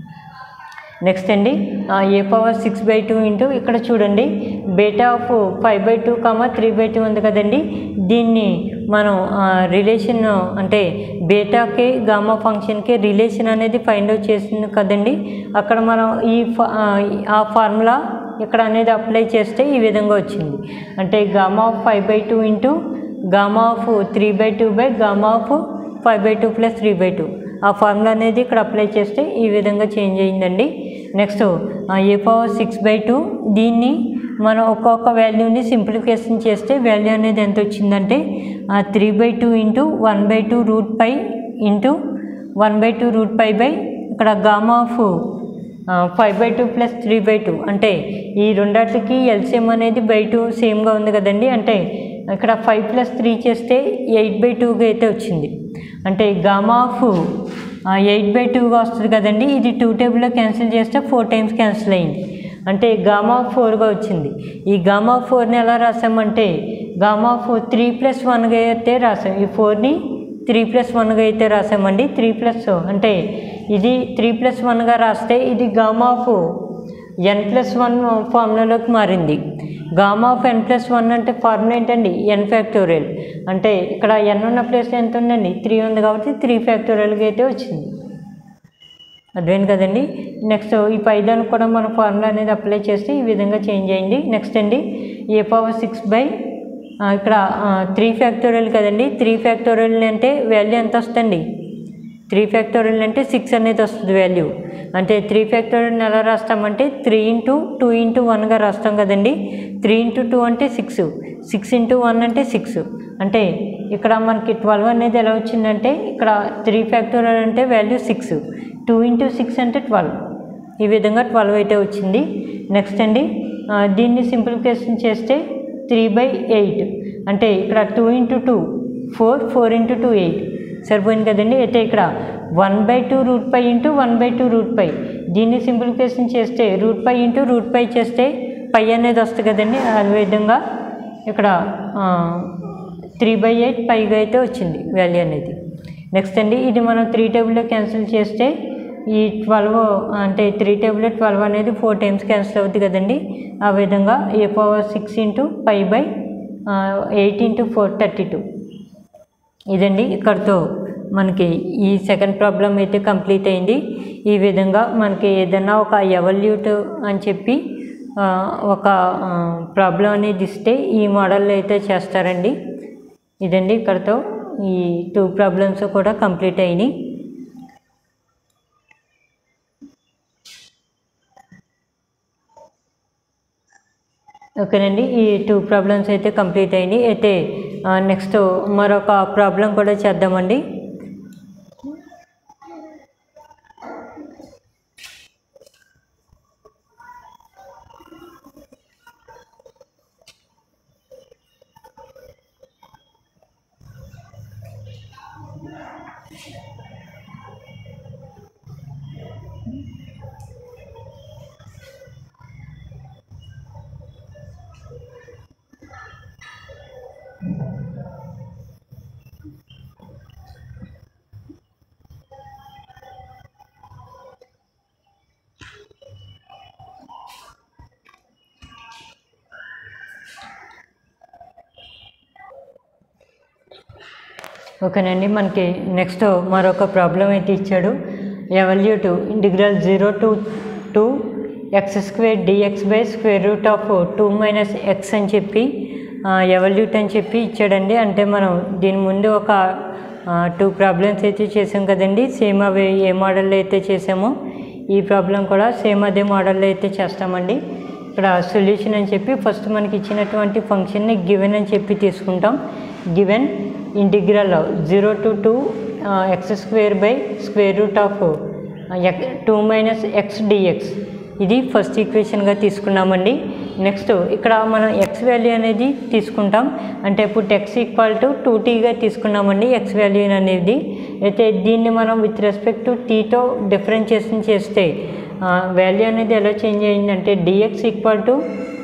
next అండి a power six by two into ఇక్కడ చూడండి beta of five by two comma three by two ఉంది కదండి దీన్ని మనం రిలేషన్ అంటే బేటాకి గామా ఫంక్షన్కి రిలేషన్ అనేది ఫైండ్ అవుట్ చేసింది కదండి అక్కడ మనం ఈ ఫా- ఆ, ఆ ఫార్ములా ఇక్కడ అనేది అప్లై చేస్తే ఈ విధంగా వచ్చింది అంటే gamma of five by two into gamma of three by two by gamma of five by two plus three by two ఆ ఫార్ములా అనేది ఇక్కడ అప్లై చేస్తే ఈ విధంగా చేంజ్ అయ్యిందండి next a power six by two దీన్ని మనం ఒక్కొక్క వాల్యూని సింప్లిఫికేషన్ చేస్తే వాల్యూ అనేది ఎంత వచ్చిందంటే three by two into one by two root pi into one by two root pi by ఇక్కడ gamma of five by two plus three by two అంటే ఈ రెండాటికి ఎల్సిఎం అనేది బై టూ సేమ్గా ఉంది కదండి అంటే ఇక్కడ ఫైవ్ ప్లస్ త్రీ చేస్తే ఎయిట్ బై టూగా అయితే వచ్చింది అంటే గామా ఆఫ్ ఎయిట్ బై టూగా వస్తుంది కదండి ఇది టూ టేబుల్లో క్యాన్సిల్ చేస్తే ఫోర్ టైమ్స్ క్యాన్సిల్ అయింది అంటే గామా ఫోర్గా వచ్చింది ఈ గామా ఫోర్ని ఎలా రాసామంటే గామా ఫోర్ త్రీ ప్లస్ వన్గా అయితే రాసాం ఈ ఫోర్ని త్రీ ప్లస్ వన్గా అయితే రాసామండి త్రీ ప్లస్ అంటే ఇది త్రీ ప్లస్ వన్గా రాస్తే ఇది gamma of N plus one ఫార్ములాలోకి మారింది gamma of N plus one అంటే ఫార్ములా ఏంటండి ఎన్ ఫ్యాక్టోరియల్ అంటే ఇక్కడ ఎన్ ఉన్న ప్లేస్ ఎంత ఉందండి త్రీ ఉంది కాబట్టి త్రీ ఫ్యాక్టోరియల్గా అయితే వచ్చింది అర్థమైంది కదండి నెక్స్ట్ ఈ పైదానికి కూడా మన ఫార్ములా అనేది అప్లై చేస్తే ఈ విధంగా చేంజ్ అయింది నెక్స్ట్ అండి ఏ పవర్ సిక్స్ బై ఇక్కడ త్రీ ఫ్యాక్టోరియల్ కదండి త్రీ ఫ్యాక్టోరియల్ అంటే వాల్యూ ఎంత వస్తుంది త్రీ ఫ్యాక్టోరియల్ అంటే సిక్స్ అనేది వస్తుంది వాల్యూ అంటే త్రీ ఫ్యాక్టోరియల్ని ఎలా రాస్తామంటే త్రీ ఇంటూ టూ ఇంటూ వన్గా రాస్తాం కదండి త్రీ ఇంటూ టూ అంటే సిక్స్ సిక్స్ ఇంటూ వన్ అంటే సిక్స్ అంటే ఇక్కడ మనకి ట్వెల్వ్ అనేది ఎలా వచ్చిందంటే ఇక్కడ త్రీ ఫ్యాక్టోరియల్ అంటే value six two into six అంటే ట్వెల్వ్ ఈ విధంగా ట్వెల్వ్ అయితే వచ్చింది నెక్స్ట్ అండి ఆ, దీన్ని సింప్లిఫికేషన్ చేస్తే త్రీ బై ఎయిట్ అంటే ఇక్కడ two into two four four into two eight సరిపోయింది కదండి అయితే ఇక్కడ one by two root pi into one by two root pi దీన్ని సింప్లిఫికేషన్ చేస్తే root pi into root pi చేస్తే పై అనేది వస్తుంది కదండి ఆ విధంగా ఇక్కడ త్రీ బై ఎయిట్ పైగా అయితే వచ్చింది వాల్యూ అనేది నెక్స్ట్ అండి ఇది మనం త్రీ టేబుల్లో క్యాన్సిల్ చేస్తే ఈ ట్వెల్వ్ అంటే త్రీ టేబుల్ ట్వెల్వ్ అనేది ఫోర్ టైమ్స్ క్యాన్సిల్ అవుతుంది కదండి ఆ విధంగా ఏ power six into five by eight into four thirty two ఇదండి ఇక్కడితో మనకి ఈ సెకండ్ ప్రాబ్లం అయితే కంప్లీట్ అయింది ఈ విధంగా మనకి ఏదైనా ఒక ఎవల్యూట్ అని చెప్పి ఆ, ఒక ప్రాబ్లం అనేది ఇస్తే ఈ మోడల్లో అయితే చేస్తారండి ఇదండి ఇక్కడితో ఈ టూ ప్రాబ్లమ్స్ కూడా కంప్లీట్ అయినాయి ఓకేనండి ఈ టూ ప్రాబ్లమ్స్ అయితే కంప్లీట్ అయినాయి అయితే నెక్స్ట్ మరొక ప్రాబ్లం కూడా చేద్దామండి ఓకేనండి మనకి నెక్స్ట్ మరొక ప్రాబ్లం అయితే ఇచ్చాడు evaluate integral zero to two x square dx by square root of two minus x అని చెప్పి ఎవల్యూట్ అని చెప్పి ఇచ్చాడండి అంటే మనం దీని ముందు ఒక టూ ప్రాబ్లమ్స్ అయితే చేసాం కదండి సేమ్ అవి ఏ మోడల్లో అయితే చేసామో ఈ ప్రాబ్లం కూడా సేమ్ అదే మోడల్లో అయితే చేస్తామండి ఇక్కడ సొల్యూషన్ అని చెప్పి ఫస్ట్ మనకి ఇచ్చినటువంటి ఫంక్షన్ని గివెన్ అని చెప్పి తీసుకుంటాం given integral zero to two x square by square root of two minus x dx ఇది ఫస్ట్ ఈక్వేషన్గా తీసుకున్నామండి నెక్స్ట్ ఇక్కడ మనం ఎక్స్ వాల్యూ అనేది తీసుకుంటాం అంటే ఇప్పుడు ఎక్స్ ఈక్వల్ టు టూ టీగా తీసుకున్నామండి ఎక్స్ వాల్యూ అనేది అయితే దీన్ని మనం విత్ రెస్పెక్ట్ టు టీతో డిఫరెన్షియేషన్ చేస్తే వాల్యూ అనేది ఎలా చేంజ్ అయ్యిందంటే dx equal to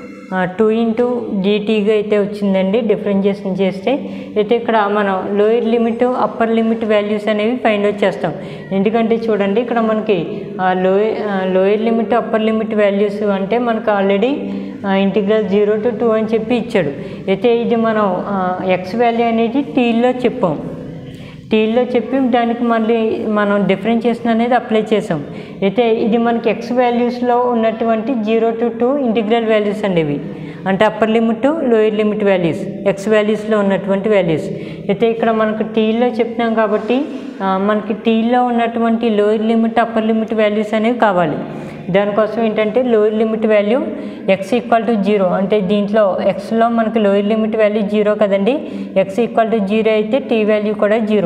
two into డిటీగా అయితే వచ్చిందండి డిఫరెన్షియేషన్ చేస్తే అయితే ఇక్కడ మనం lower limit upper limit values అనేవి ఫైండ్ అవుట్ చేస్తాం ఎందుకంటే చూడండి ఇక్కడ మనకి lower lower limit upper limit values అంటే మనకు already integral zero to two అని చెప్పి ఇచ్చాడు అయితే ఇది మనం ఎక్స్ వాల్యూ అనేది టీల్లో చెప్పాం టీల్లో చెప్పి దానికి మళ్ళీ మనం డిఫరెన్షియేషన్ అనేది అప్లై చేసాం అయితే ఇది మనకి ఎక్స్ వాల్యూస్లో ఉన్నటువంటి zero to two integral values అండి ఇవి అంటే upper limit lower limit values x వాల్యూస్లో ఉన్నటువంటి వాల్యూస్ అయితే ఇక్కడ మనకు టీల్లో చెప్తున్నాం కాబట్టి ఆ, మనకి టీల్లో ఉన్నటువంటి lower limit upper limit values అనేవి కావాలి దానికోసం ఏంటంటే lower limit value x equal to zero అంటే దీంట్లో ఎక్స్లో మనకి లోయర్ లిమిట్ వాల్యూ జీరో కదండి ఎక్స్ ఈక్వల్ టు జీరో అయితే టీ వాల్యూ కూడా జీరో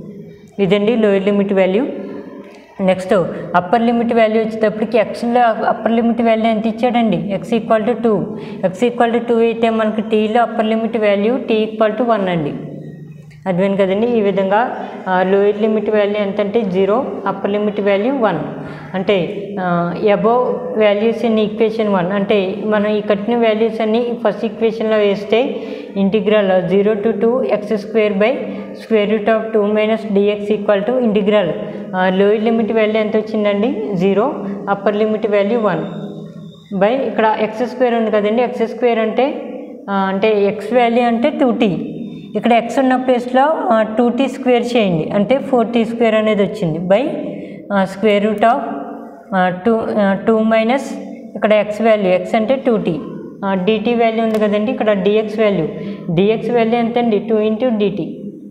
ఇదండి lower limit value next upper limit value వచ్చేటప్పటికి ఎక్స్లో అప్పర్ లిమిట్ వాల్యూ ఎంత ఇచ్చాడండి x equal to two x equal to two అయితే మనకి టీలో upper limit value t equal to one అండి అర్థమైంది కదండి ఈ విధంగా లోయర్ లిమిట్ వాల్యూ ఎంత అంటే zero upper limit value one అంటే above values in equation one అంటే మనం ఈ కట్టిన వాల్యూస్ అన్ని ఫస్ట్ ఈక్వేషన్లో వేస్తే integral zero to two x square by square root of two minus dx equal to integral lower limit value ఎంత వచ్చిందండి zero upper limit value one by ఇక్కడ ఎక్స్ స్క్వేర్ ఉంది కదండి ఎక్స్ స్క్వేర్ అంటే ఆ, అంటే ఎక్స్ వాల్యూ అంటే two t ఇక్కడ ఎక్స్ ఉన్న ప్లేస్లో టూ టీ స్క్వేర్ చేయండి అంటే ఫోర్ టీ స్క్వేర్ అనేది వచ్చింది by square root of two two minus ఇక్కడ ఎక్స్ వాల్యూ ఎక్స్ అంటే టూ టీ డిటీ వాల్యూ ఉంది కదండి ఇక్కడ డిఎక్స్ వాల్యూ డిఎక్స్ వాల్యూ ఎంత అండి టూ ఇంటూ డిటీ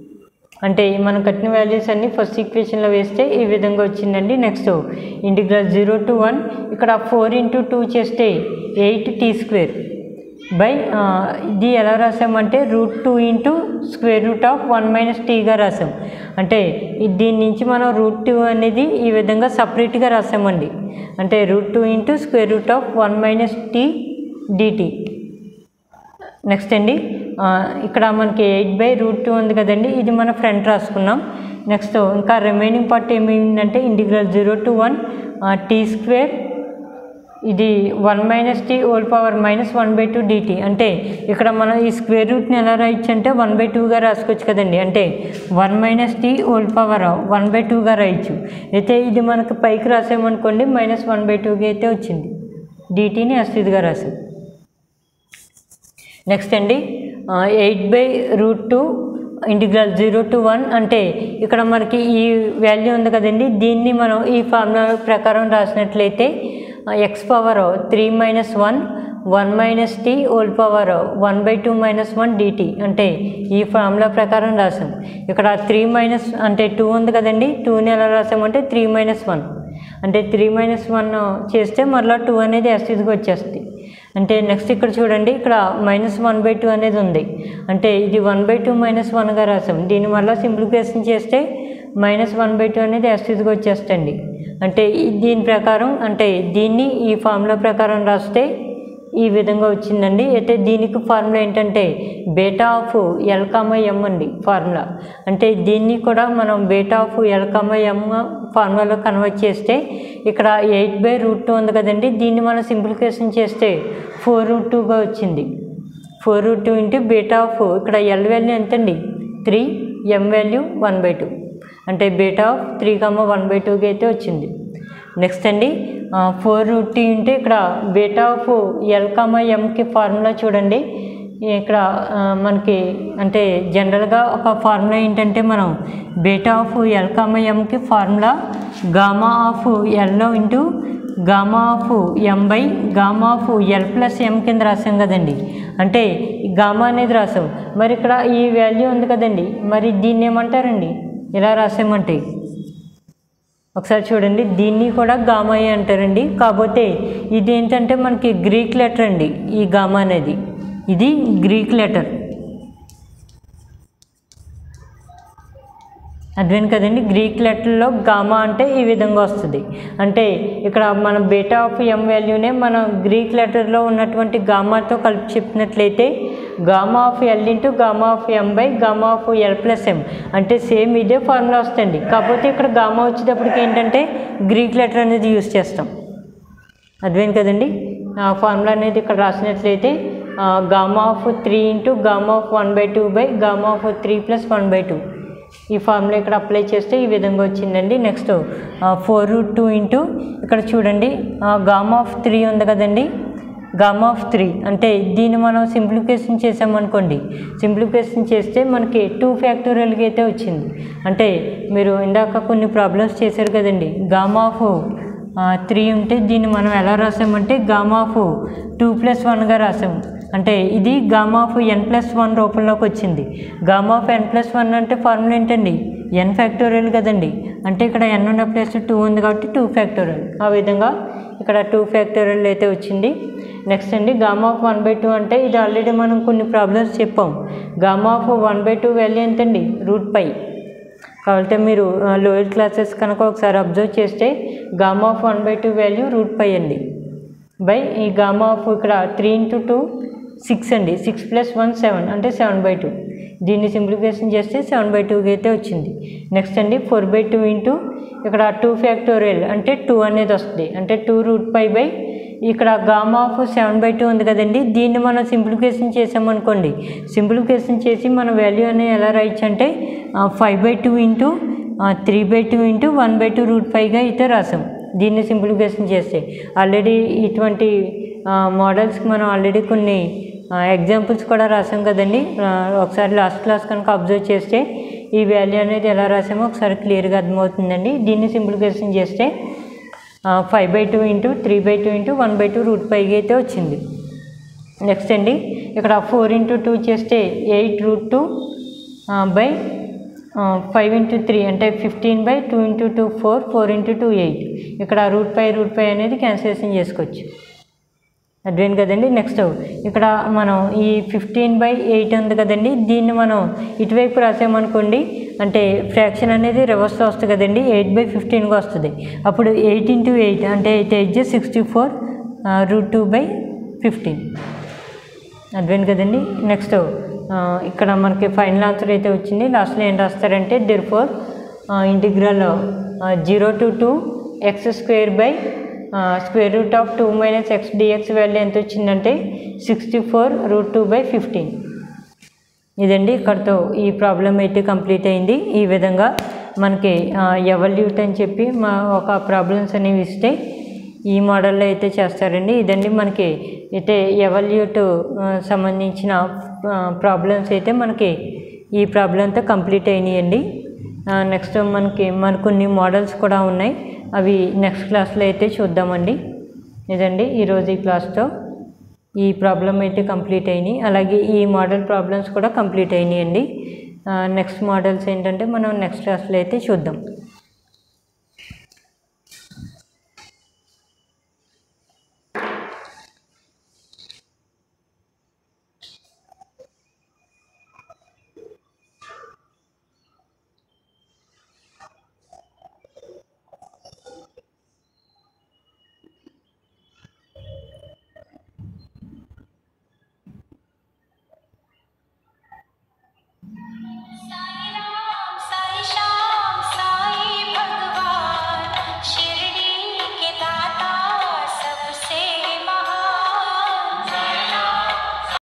అంటే మనం కట్టిన వాల్యూస్ అన్ని ఫస్ట్ ఈక్వేషన్లో వేస్తే ఈ విధంగా వచ్చిందండి next integral zero to one ఇక్కడ ఫోర్ ఇంటూ టూ చేస్తే ఎయిట్ టీ స్క్వేర్ బై ఇది ఎలా రాసామంటే root two into square root of one minus టీగా రాసాం అంటే ఈ- దీని నుంచి మనం రూట్ టూ అనేది ఈ విధంగా సపరేట్గా రాసామండి అంటే root two into square root of one minus t dt next అండి ఆ, ఇక్కడ మనకి ఎయిట్ బై రూట్ టూ ఉంది కదండి ఇది మన ఫ్రంట్ రాసుకున్నాం నెక్స్ట్ ఇంకా రిమైనింగ్ పార్ట్ ఏమైందంటే integral zero to one t square ఇది one minus t whole power minus one by two dt అంటే ఇక్కడ మనం ఈ స్క్వేర్ రూట్ని ఎలా రాయొచ్చు అంటే వన్ బై టూగా రాసుకోవచ్చు కదండి అంటే one minus t whole power one by టూగా రాయొచ్చు అయితే ఇది మనకు పైకి రాసామనుకోండి మైనస్ వన్ బై టూగా అయితే వచ్చింది డిటీని అస్థితిగా రాసాం నెక్స్ట్ అండి eight by root two integral zero to one అంటే ఇక్కడ మనకి ఈ వాల్యూ ఉంది కదండి దీన్ని మనం ఈ ఫార్ములా ప్రకారం రాసినట్లయితే x power three minus one one minus t whole power one by two minus one dt అంటే ఈ ఫార్ములా ప్రకారం రాసాం ఇక్కడ త్రీ మైనస్ అంటే టూ ఉంది కదండి టూని ఎలా రాసామంటే త్రీ మైనస్ వన్ అంటే త్రీ మైనస్ వన్ చేస్తే మరలా టూ అనేది అస్థితికి వచ్చేస్తుంది అంటే నెక్స్ట్ ఇక్కడ చూడండి ఇక్కడ మైనస్ వన్ బై టూ అనేది ఉంది అంటే ఇది వన్ బై టూ మైనస్ వన్గా రాసాం దీని వల్ల సింప్లిఫికేషన్ చేస్తే మైనస్ వన్ బై టూ అనేది అస్థితికి వచ్చేస్తండి అంటే ఈ- దీని ప్రకారం అంటే దీన్ని ఈ ఫార్ములా ప్రకారం రాస్తే ఈ విధంగా వచ్చిందండి అయితే దీనికి ఫార్ములా ఏంటంటే బేటా ఆఫ్ ఎల్కామ ఎం అండి ఫార్ములా అంటే దీన్ని కూడా మనం బేటా ఆఫ్ ఎల్కామ ఎం ఫార్ములాలో కన్వర్ట్ చేస్తే ఇక్కడ ఎయిట్ బై రూట్ టూ ఉంది కదండి దీన్ని మనం సింప్లిఫికేషన్ చేస్తే ఫోర్ రూట్ టూగా వచ్చింది four root two into beta of ఇక్కడ ఎల్ వాల్యూ ఎంతండి three m value one by two అంటే beta of three comma one by టూకి అయితే వచ్చింది నెక్స్ట్ అండి ఫోర్ రూట్ టీ ఉంటే ఇక్కడ బీటా ఆఫ్ ఎల్ కమ్మ ఎంకి ఫార్ములా చూడండి ఇక్కడ ఆ, మనకి అంటే జనరల్గా ఒక ఫార్ములా ఏంటంటే మనం బీటా ఆఫ్ ఎల్ కమ్మ ఎంకి ఫార్ములా గామా ఆఫ్ ఎల్లో into gamma of M by gamma of L plus m కింద రాసాం కదండి అంటే ఈ గామా అనేది రాసాం మరి ఇక్కడ ఈ వాల్యూ ఉంది కదండి మరి దీన్ని ఏమంటారండి ఇలా రాసామంటే ఒకసారి చూడండి దీన్ని కూడా గామాయి అంటారండి కాకపోతే ఇది ఏంటంటే మనకి గ్రీక్ లెటర్ అండి ఈ గామా అనేది ఇది గ్రీక్ లెటర్ అర్థమైంది కదండి గ్రీక్ లెటర్లో గామా అంటే ఈ విధంగా వస్తుంది అంటే ఇక్కడ మన బీటా ఆఫ్ ఎం వాల్యూనే మనం గ్రీక్ లెటర్లో ఉన్నటువంటి గామాతో కలిపి చెప్పినట్లయితే gamma of L into gamma of M by gamma of L plus m అంటే సేమ్ ఇదే ఫార్ములా వస్తుంది కాకపోతే ఇక్కడ గామా వచ్చేటప్పటికి ఏంటంటే గ్రీక్ లెటర్ అనేది యూస్ చేస్తాం అర్థమైంది కదండి ఆ ఫార్ములా అనేది ఇక్కడ రాసినట్లయితే gamma of three into gamma of one by two by gamma of three plus one by two ఈ ఫార్ములా ఇక్కడ అప్లై చేస్తే ఈ విధంగా వచ్చిందండి next four root two into ఇక్కడ చూడండి గామా ఆఫ్ త్రీ ఉంది కదండి గామా ఆఫ్ త్రీ అంటే దీన్ని మనం సింప్లిఫికేషన్ చేసామనుకోండి సింప్లిఫికేషన్ చేస్తే మనకి టూ ఫ్యాక్టోరియల్కి అయితే వచ్చింది అంటే మీరు ఇందాక కొన్ని ప్రాబ్లమ్స్ చేశారు కదండి గామా ఆఫ్ త్రీ ఉంటే దీన్ని మనం ఎలా రాసామంటే గామా ఆఫ్ టూ ప్లస్ వన్గా రాసాము అంటే ఇది gamma of N plus one రూపంలోకి వచ్చింది gamma of N plus one అంటే ఫార్ములా ఏంటండి ఎన్ ఫ్యాక్టోరియల్ కదండి అంటే ఇక్కడ ఎన్ ఉన్న ప్లస్ టూ ఉంది కాబట్టి టూ ఫ్యాక్టోరియల్ ఆ విధంగా ఇక్కడ టూ ఫ్యాక్టోరియల్ అయితే వచ్చింది నెక్స్ట్ అండి gamma of one by two అంటే ఇది ఆల్రెడీ మనం కొన్ని ప్రాబ్లమ్స్ చెప్పాం gamma of one by two value ఎంతండి రూట్ పై కాబట్టి మీరు లోయర్ క్లాసెస్ కనుక ఒకసారి అబ్జర్వ్ చేస్తే gamma of one by two value root pi అండి బై ఈ గామా ఆఫ్ ఇక్కడ త్రీ ఇంటూ టూ సిక్స్ అండి సిక్స్ ప్లస్ వన్ సెవెన్ అంటే సెవెన్ బై టూ దీన్ని సింప్లిఫికేషన్ చేస్తే సెవెన్ బై టూకి అయితే వచ్చింది నెక్స్ట్ అండి ఫోర్ బై టూ ఇంటూ ఇక్కడ టూ ఫ్యాక్టోరియల్ అంటే టూ అనేది వస్తుంది అంటే టూ రూట్ పై బై ఇక్కడ gamma of seven by two ఉంది కదండి దీన్ని మనం సింప్లిఫికేషన్ చేసామనుకోండి సింప్లిఫికేషన్ చేసి మన వాల్యూ అనేది ఎలా రాయొచ్చు అంటే five by two into three by two into one by two root ఫైవ్గా అయితే రాసాం దీన్ని సింప్లిఫికేషన్ చేస్తే ఆల్రెడీ ఇటువంటి మోడల్స్కి మనం ఆల్రెడీ కొన్ని ఎగ్జాంపుల్స్ కూడా రాసాం కదండి ఆ, ఒకసారి లాస్ట్ క్లాస్ కనుక అబ్జర్వ్ చేస్తే ఈ వాల్యూ అనేది ఎలా రాసామో ఒకసారి క్లియర్గా అర్థమవుతుందండి దీన్ని సింప్లిఫికేషన్ చేస్తే five by two into three by two into one by two root పైకి అయితే వచ్చింది నెక్స్ట్ అండి ఇక్కడ ఫోర్ ఇంటూ టూ చేస్తే eight root two by five into three అంటే fifteen by two into two four four into two eight ఇక్కడ root pi root pi అనేది cancellation చేసుకోవచ్చు అర్థమైంది కదండి నెక్స్ట్ ఇక్కడ మనం ఈ ఫిఫ్టీన్ బై ఎయిట్ ఉంది కదండి దీన్ని మనం ఇటువైపు రాసామనుకోండి అంటే ఫ్రాక్షన్ అనేది రివర్స్లో వస్తుంది కదండి ఎయిట్ బై ఫిఫ్టీన్గా వస్తుంది అప్పుడు ఎయిట్ ఇంటూ ఎయిట్ అంటే ఎయిట్ ఎయిట్ జే sixty four root two by fifteen అర్థమైంది కదండి నెక్స్ట్ ఇక్కడ మనకి ఫైనల్ ఆన్సర్ అయితే వచ్చింది లాస్ట్లో ఏం రాస్తారంటే therefore integral zero to two x square by square root of two minus x dx value ఎంత వచ్చిందంటే sixty four root two by fifteen ఇదండి ఇక్కడతో ఈ ప్రాబ్లం అయితే కంప్లీట్ అయింది ఈ విధంగా మనకి ఎవల్యూట్ అని చెప్పి మా ఒక ప్రాబ్లమ్స్ అనేవి ఇస్తే ఈ మోడల్లో అయితే చేస్తారండి ఇదండి మనకి అయితే ఎవల్యూట్ సంబంధించిన ప్రాబ్లమ్స్ అయితే మనకి ఈ ప్రాబ్లంతో కంప్లీట్ అయినాయండి నెక్స్ట్ మనకి మన కొన్ని మోడల్స్ కూడా ఉన్నాయి అవి నెక్స్ట్ క్లాస్లో అయితే చూద్దామండి ఇదండి ఈరోజు ఈ క్లాస్తో ఈ ప్రాబ్లం అయితే కంప్లీట్ అయినాయి అలాగే ఈ మోడల్ ప్రాబ్లమ్స్ కూడా కంప్లీట్ అయినాయండి నెక్స్ట్ మోడల్స్ ఏంటంటే మనం నెక్స్ట్ క్లాస్లో అయితే చూద్దాం